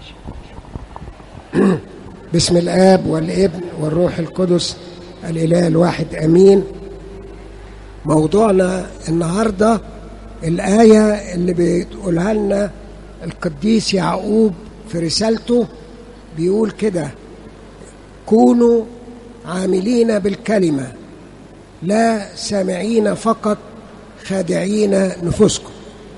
بسم الاب والابن والروح القدس الاله الواحد امين موضوعنا النهارده الايه اللي بتقولها لنا القديس يعقوب في رسالته بيقول كده كونوا عاملين بالكلمه لا سامعين فقط خادعين نفوسكم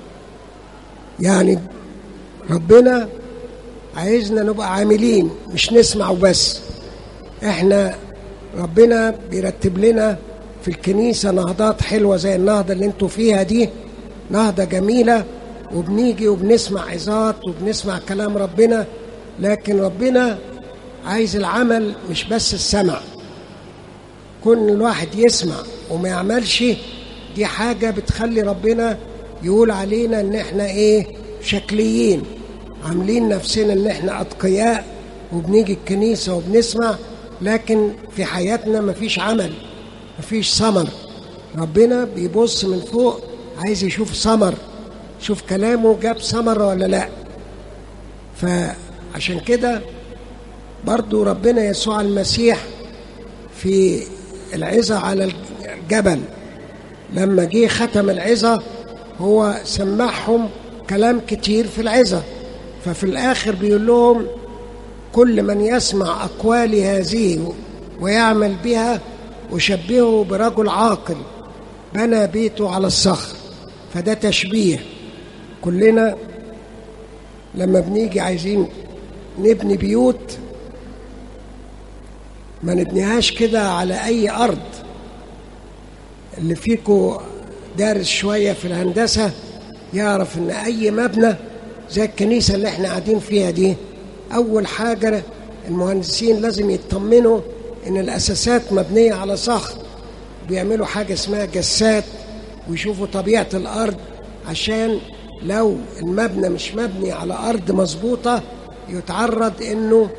يعني ربنا عايزنا نبقى عاملين مش نسمع وبس احنا ربنا بيرتب لنا في الكنيسة نهضات حلوة زي النهضة اللي انتوا فيها دي نهضة جميلة وبنيجي وبنسمع عظات وبنسمع كلام ربنا لكن ربنا عايز العمل مش بس السمع كون الواحد يسمع وما يعملش دي حاجة بتخلي ربنا يقول علينا ان احنا ايه شكليين عاملين نفسنا ان احنا اتقياء وبنيجي الكنيسة وبنسمع لكن في حياتنا مفيش عمل مفيش ثمر ربنا بيبص من فوق عايز يشوف ثمر شوف كلامه جاب ثمر ولا لا فعشان كده برضو ربنا يسوع المسيح في العظة على الجبل لما جه ختم العظة هو سمعهم كلام كتير في العظة ففي الآخر بيقول لهم كل من يسمع أقوالي هذه ويعمل بها أشبهه برجل عاقل بنى بيته على الصخر فده تشبيه كلنا لما بنيجي عايزين نبني بيوت ما نبنيهاش كده على أي أرض اللي فيكو دارس شوية في الهندسة يعرف إن أي مبنى زي الكنيسة اللي احنا قاعدين فيها دي أول حاجة المهندسين لازم يطمنوا إن الأساسات مبنية على صخر بيعملوا حاجة اسمها جسات ويشوفوا طبيعة الأرض عشان لو المبنى مش مبني على أرض مظبوطة يتعرض إنه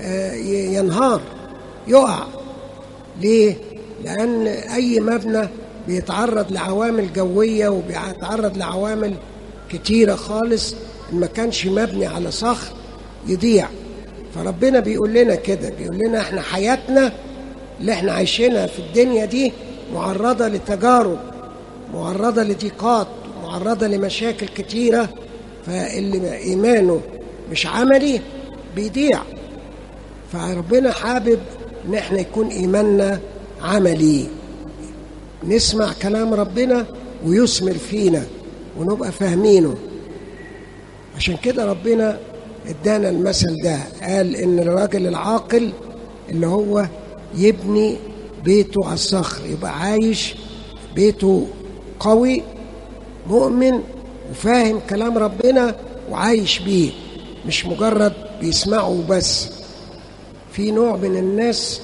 ينهار يقع ليه؟ لأن أي مبنى بيتعرض لعوامل جوية وبيتعرض لعوامل كتيرة خالص ما كانش مبني على صخر يضيع فربنا بيقول لنا كده بيقول لنا احنا حياتنا اللي احنا عايشينها في الدنيا دي معرضة لتجارب معرضة لضيقات معرضة لمشاكل كتيرة فاللي إيمانه مش عملي بيضيع فربنا حابب ان احنا يكون ايماننا عملي نسمع كلام ربنا ويثمر فينا ونبقى فاهمينه عشان كده ربنا ادانا المثل ده قال ان الراجل العاقل اللي هو يبني بيته على الصخر يبقى عايش بيته قوي مؤمن وفاهم كلام ربنا وعايش بيه مش مجرد بيسمعه بس في نوع من الناس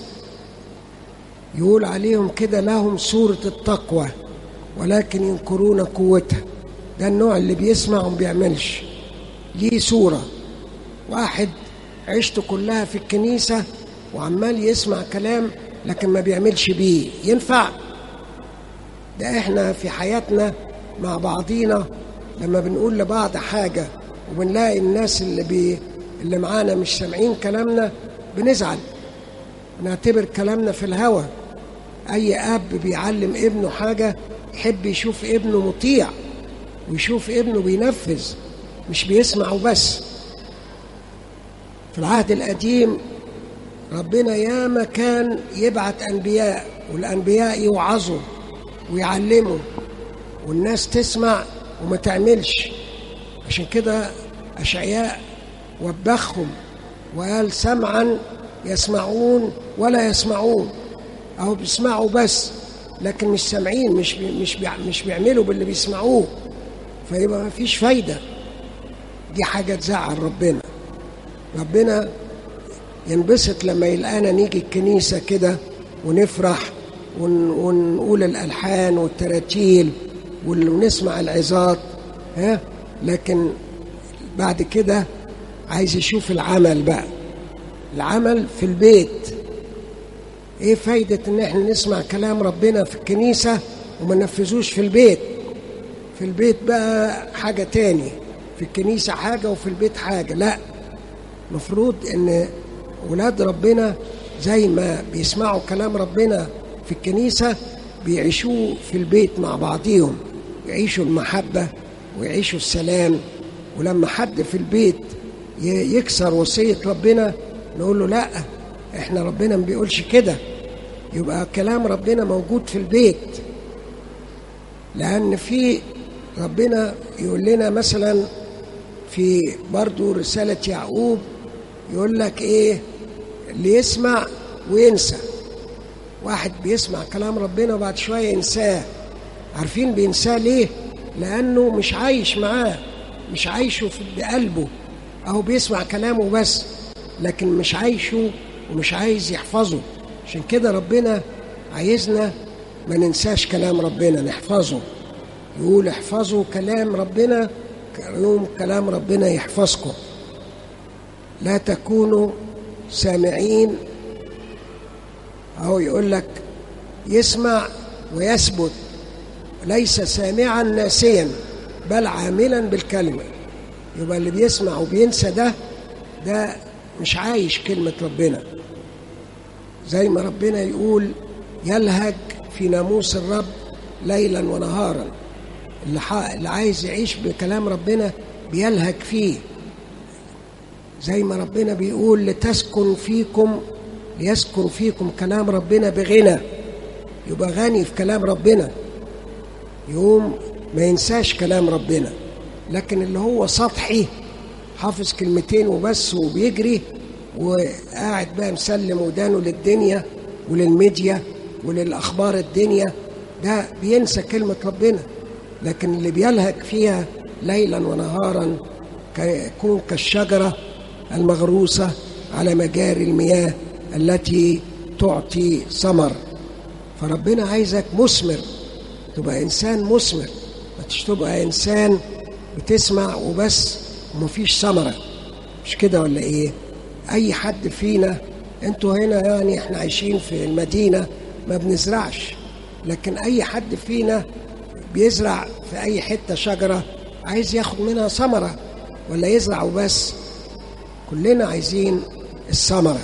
يقول عليهم كده لهم صورة التقوى ولكن ينكرون قوتها ده النوع اللي بيسمع وما بيعملش ليه صورة واحد عشته كلها في الكنيسة وعمال يسمع كلام لكن ما بيعملش بيه ينفع ده احنا في حياتنا مع بعضينا لما بنقول لبعض حاجة وبنلاقي الناس اللي بي اللي معانا مش سامعين كلامنا بنزعل نعتبر كلامنا في الهوى أي أب بيعلم ابنه حاجة يحب يشوف ابنه مطيع ويشوف ابنه بينفذ مش بيسمع وبس في العهد القديم ربنا ياما كان يبعت أنبياء والأنبياء يوعظوا ويعلموا والناس تسمع وما تعملش عشان كده أشعياء وبخهم وقال سمعا يسمعون ولا يسمعون أو بيسمعوا بس لكن مش سامعين مش بي مش بي مش بيعملوا باللي بيسمعوه فيبقى ما فيش فايدة دي حاجة تزعل ربنا ربنا ينبسط لما يلقانا نيجي الكنيسة كده ونفرح ون ونقول الألحان والتراتيل ونسمع العظات ها لكن بعد كده عايز يشوف العمل بقى العمل في البيت ايه فايدة ان احنا نسمع كلام ربنا في الكنيسة وما ننفذوش في البيت في البيت بقى حاجة تاني في الكنيسة حاجة وفي البيت حاجة لا المفروض ان ولاد ربنا زي ما بيسمعوا كلام ربنا في الكنيسة بيعيشوه في البيت مع بعضيهم يعيشوا المحبة ويعيشوا السلام ولما حد في البيت يكسر وصية ربنا نقول له لا احنا ربنا ما بيقولش كده يبقى كلام ربنا موجود في البيت لأن في ربنا يقول لنا مثلا في برضو رسالة يعقوب يقول لك ايه اللي يسمع وينسى واحد بيسمع كلام ربنا وبعد شوية ينساه عارفين بينساه ليه لأنه مش عايش معاه مش عايشه في بقلبه أو بيسمع كلامه بس لكن مش عايشه ومش عايز يحفظه عشان كده ربنا عايزنا ما ننساش كلام ربنا نحفظه يقول احفظوا كلام ربنا يوم كلام ربنا يحفظكم لا تكونوا سامعين أو يقول لك يسمع ويثبت ليس سامعا ناسيا بل عاملا بالكلمة يبقى اللي بيسمع وبينسى ده ده مش عايش كلمة ربنا زي ما ربنا يقول يلهج في ناموس الرب ليلا ونهارا اللي, اللي عايز يعيش بكلام ربنا بيلهج فيه زي ما ربنا بيقول لتسكن فيكم ليسكن فيكم كلام ربنا بغنى يبقى غني في كلام ربنا يقوم ما ينساش كلام ربنا لكن اللي هو سطحي حافظ كلمتين وبس وبيجري وقاعد بقى مسلم ودانه للدنيا وللميديا وللأخبار الدنيا ده بينسى كلمة ربنا لكن اللي بيلهج فيها ليلا ونهارا يكون كالشجرة المغروسة على مجاري المياه التي تعطي ثمر فربنا عايزك مثمر تبقى إنسان مثمر ما تبقى إنسان بتسمع وبس ومفيش ثمرة مش كده ولا إيه أي حد فينا أنتوا هنا يعني إحنا عايشين في المدينة ما بنزرعش لكن أي حد فينا بيزرع في أي حتة شجرة عايز ياخد منها ثمرة ولا يزرع وبس كلنا عايزين الثمرة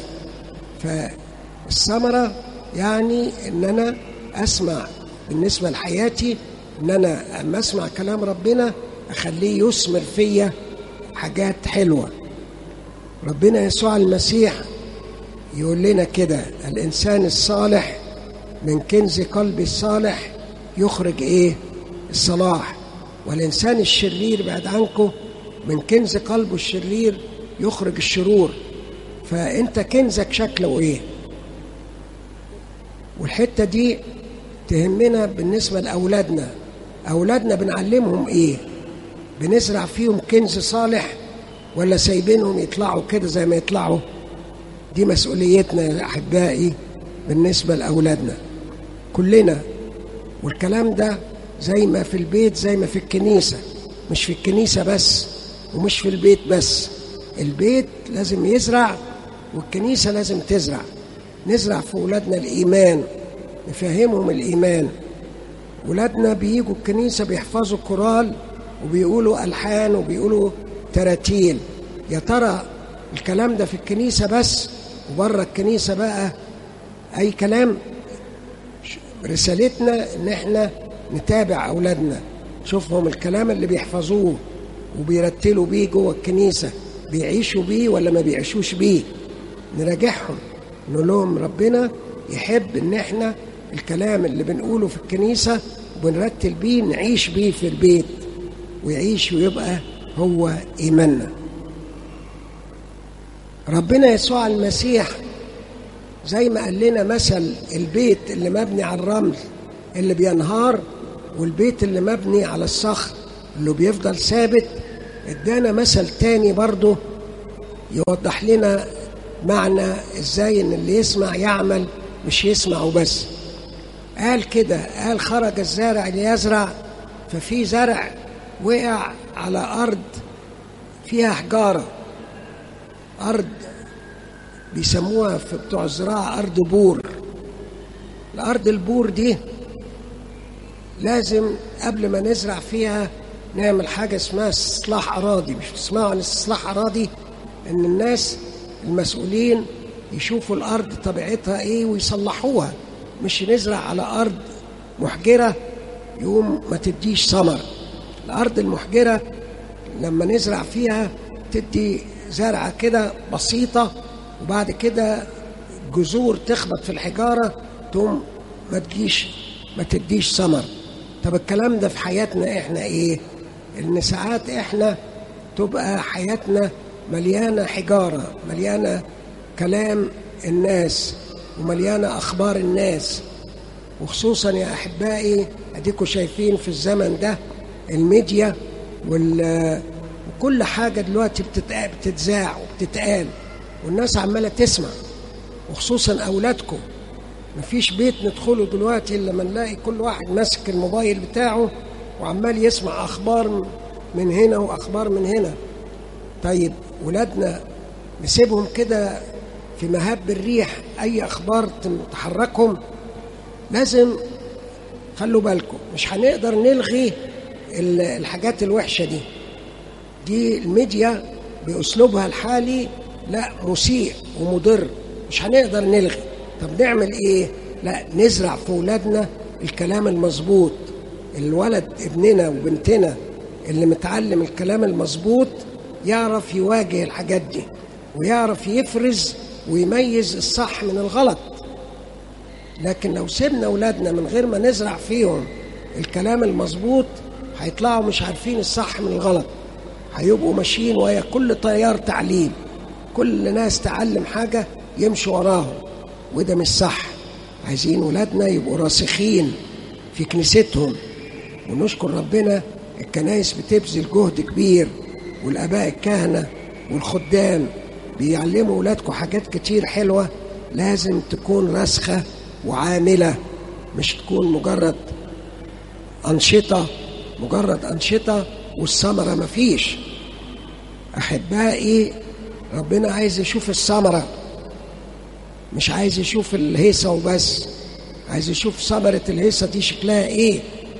فالثمرة يعني إن أنا أسمع بالنسبة لحياتي إن أنا أما أسمع كلام ربنا أخليه يثمر فيا حاجات حلوة ربنا يسوع المسيح يقول لنا كده الإنسان الصالح من كنز قلبي الصالح يخرج إيه الصلاح والإنسان الشرير بعد عنكم من كنز قلبه الشرير يخرج الشرور فأنت كنزك شكله إيه والحتة دي تهمنا بالنسبة لأولادنا أولادنا بنعلمهم إيه بنزرع فيهم كنز صالح ولا سايبينهم يطلعوا كده زي ما يطلعوا دي مسؤوليتنا يا أحبائي بالنسبة لأولادنا كلنا والكلام ده زي ما في البيت زي ما في الكنيسة مش في الكنيسة بس ومش في البيت بس البيت لازم يزرع والكنيسة لازم تزرع نزرع في ولادنا الإيمان نفهمهم الإيمان ولادنا بيجوا الكنيسة بيحفظوا كورال وبيقولوا ألحان وبيقولوا تراتيل يا ترى الكلام ده في الكنيسة بس وبره الكنيسة بقى أي كلام رسالتنا إن إحنا نتابع أولادنا نشوفهم الكلام اللي بيحفظوه وبيرتلوا بيه جوه الكنيسة بيعيشوا بيه ولا ما بيعيشوش بيه نراجعهم نقول لهم ربنا يحب إن إحنا الكلام اللي بنقوله في الكنيسة وبنرتل بيه نعيش بيه في البيت ويعيش ويبقى هو إيماننا ربنا يسوع المسيح زي ما قال لنا مثل البيت اللي مبني على الرمل اللي بينهار والبيت اللي مبني على الصخر اللي بيفضل ثابت ادانا مثل تاني برضه يوضح لنا معنى ازاي ان اللي يسمع يعمل مش يسمع وبس قال كده قال خرج الزارع ليزرع ففي زرع وقع على أرض فيها حجارة أرض بيسموها في بتوع الزراعة أرض بور الأرض البور دي لازم قبل ما نزرع فيها نعمل حاجة اسمها استصلاح أراضي مش تسمعوا عن استصلاح أراضي ان الناس المسؤولين يشوفوا الارض طبيعتها ايه ويصلحوها مش نزرع على ارض محجره يقوم ما تديش ثمر الارض المحجره لما نزرع فيها تدي زرعه كده بسيطه وبعد كده جذور تخبط في الحجاره تقوم ما تجيش ما تديش ثمر طب الكلام ده في حياتنا احنا ايه ان ساعات احنا تبقى حياتنا مليانه حجاره مليانه كلام الناس ومليانه اخبار الناس وخصوصا يا احبائي اديكم شايفين في الزمن ده الميديا وال وكل حاجه دلوقتي بتتذاع وبتتقال والناس عماله تسمع وخصوصا اولادكم مفيش بيت ندخله دلوقتي الا لما نلاقي كل واحد ماسك الموبايل بتاعه وعمال يسمع اخبار من هنا واخبار من هنا طيب ولادنا نسيبهم كده في مهب الريح اي اخبار تحركهم لازم خلوا بالكم مش هنقدر نلغي الحاجات الوحشه دي دي الميديا باسلوبها الحالي لا مسيء ومضر مش هنقدر نلغي طب نعمل ايه لا نزرع في ولادنا الكلام المظبوط الولد ابننا وبنتنا اللي متعلم الكلام المظبوط يعرف يواجه الحاجات دي ويعرف يفرز ويميز الصح من الغلط لكن لو سيبنا اولادنا من غير ما نزرع فيهم الكلام المظبوط هيطلعوا مش عارفين الصح من الغلط هيبقوا ماشيين ويا كل تيار تعليم كل ناس تعلم حاجه يمشوا وراهم وده مش صح عايزين ولادنا يبقوا راسخين في كنيستهم ونشكر ربنا الكنايس بتبذل جهد كبير والاباء الكهنه والخدام بيعلموا ولادكم حاجات كتير حلوه لازم تكون راسخه وعامله مش تكون مجرد انشطه مجرد انشطه والثمره مفيش احبائي ربنا عايز يشوف الثمره مش عايز يشوف الهيصه وبس عايز يشوف ثمره الهيصه دي شكلها ايه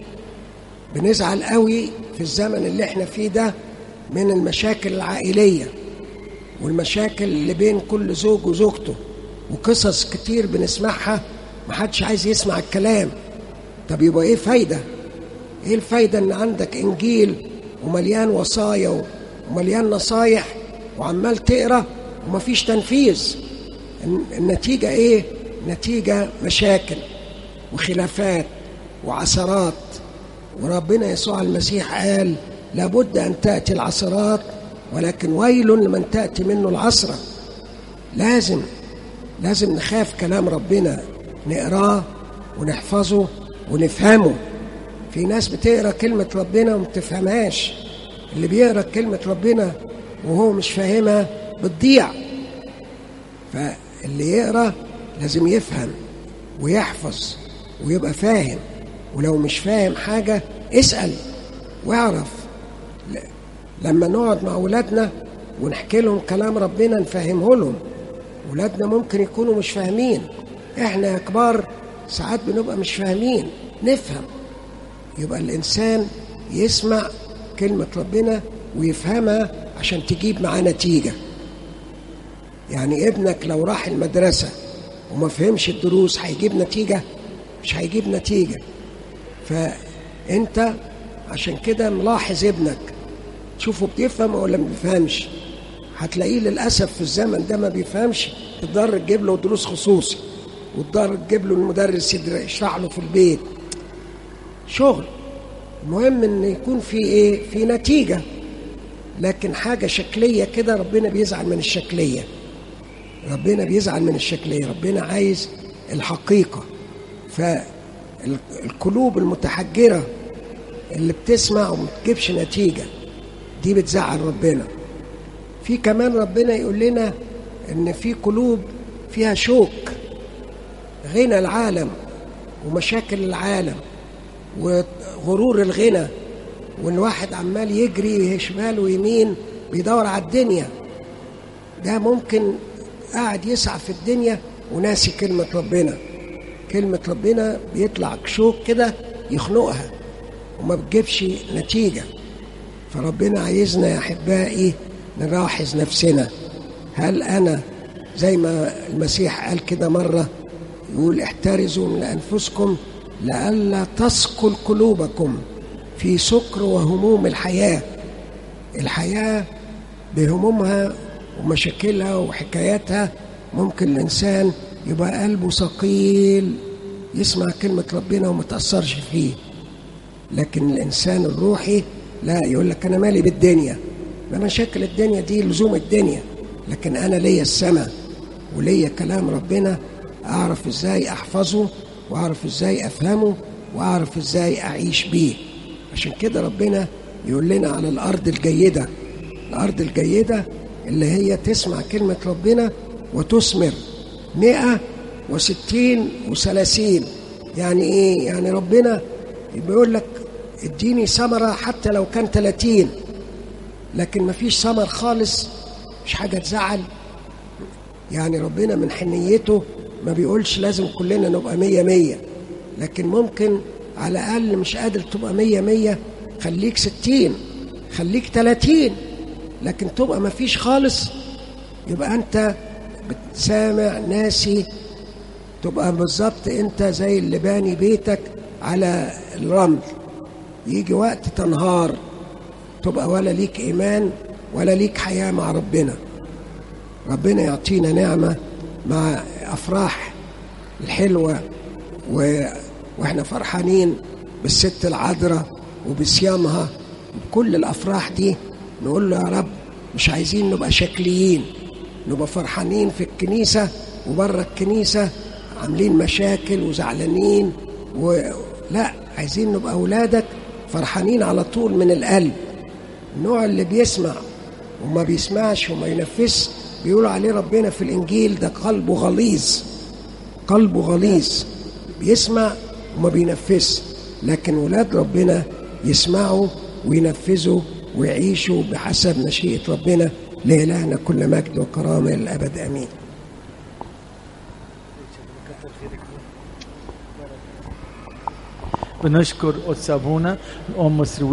بنزعل قوي في الزمن اللي احنا فيه ده من المشاكل العائليه والمشاكل اللي بين كل زوج وزوجته وقصص كتير بنسمعها محدش عايز يسمع الكلام طب يبقى ايه فايده ايه الفايده ان عندك انجيل ومليان وصايا ومليان نصايح وعمال تقرا ومفيش تنفيذ النتيجه ايه نتيجه مشاكل وخلافات وعثرات وربنا يسوع المسيح قال لابد ان تاتي العثرات ولكن ويل لمن تاتي منه العثره لازم لازم نخاف كلام ربنا نقراه ونحفظه ونفهمه في ناس بتقرا كلمه ربنا وما بتفهمهاش اللي بيقرا كلمه ربنا وهو مش فاهمها بتضيع فاللي يقرا لازم يفهم ويحفظ ويبقى فاهم ولو مش فاهم حاجه اسال واعرف لما نقعد مع اولادنا ونحكي لهم كلام ربنا نفهمه لهم ولادنا ممكن يكونوا مش فاهمين احنا يا كبار ساعات بنبقى مش فاهمين نفهم يبقى الانسان يسمع كلمه ربنا ويفهمها عشان تجيب معاه نتيجه يعني ابنك لو راح المدرسه وما فهمش الدروس هيجيب نتيجه مش هيجيب نتيجه فانت عشان كده ملاحظ ابنك تشوفه بيفهم ولا ما بيفهمش هتلاقيه للاسف في الزمن ده ما بيفهمش تضطر تجيب له دروس خصوصي وتضطر تجيب له المدرس يشرح له في البيت شغل المهم ان يكون في ايه في نتيجه لكن حاجه شكليه كده ربنا بيزعل من الشكليه ربنا بيزعل من الشكليه ربنا عايز الحقيقه فالقلوب المتحجره اللي بتسمع وما بتجيبش نتيجه دي بتزعل ربنا في كمان ربنا يقول لنا ان في قلوب فيها شوك غنى العالم ومشاكل العالم وغرور الغنى والواحد عمال يجري شمال ويمين بيدور على الدنيا ده ممكن قاعد يسعى في الدنيا وناسي كلمة ربنا كلمة ربنا بيطلع شوك كده يخنقها وما بتجيبش نتيجة فربنا عايزنا يا أحبائي نلاحظ نفسنا هل أنا زي ما المسيح قال كده مرة يقول احترزوا من أنفسكم لئلا تثقل قلوبكم في سكر وهموم الحياة الحياة بهمومها ومشاكلها وحكاياتها ممكن الإنسان يبقى قلبه ثقيل يسمع كلمة ربنا وما تأثرش فيه لكن الإنسان الروحي لا يقول لك أنا مالي بالدنيا ما مشاكل الدنيا دي لزوم الدنيا لكن أنا ليا السماء وليا كلام ربنا أعرف إزاي أحفظه وأعرف إزاي أفهمه وأعرف إزاي أعيش بيه عشان كده ربنا يقول لنا على الأرض الجيدة الأرض الجيدة اللي هي تسمع كلمة ربنا وتثمر مئة وستين وثلاثين يعني إيه؟ يعني ربنا بيقول لك اديني ثمرة حتى لو كان تلاتين لكن مفيش ثمر خالص مش حاجة تزعل يعني ربنا من حنيته ما بيقولش لازم كلنا نبقى مية مية لكن ممكن على الأقل مش قادر تبقى مية مية خليك ستين خليك تلاتين لكن تبقى مفيش خالص يبقى أنت بتسامع ناسي تبقى بالظبط أنت زي اللي باني بيتك على الرمل يجي وقت تنهار تبقى ولا ليك إيمان ولا ليك حياة مع ربنا ربنا يعطينا نعمة مع أفراح الحلوة و... وإحنا فرحانين بالست العذراء وبصيامها وبكل الأفراح دي نقول له يا رب مش عايزين نبقى شكليين نبقى فرحانين في الكنيسة وبره الكنيسة عاملين مشاكل وزعلانين ولا عايزين نبقى أولادك فرحانين على طول من القلب النوع اللي بيسمع وما بيسمعش وما ينفذش بيقولوا عليه ربنا في الإنجيل ده قلبه غليظ قلبه غليظ بيسمع وما بينفذش لكن ولاد ربنا يسمعوا وينفذوا ويعيشوا بحسب مشيئة ربنا لإلهنا كل مجد وكرامة للأبد آمين بنشكر قدس ابونا الام مصر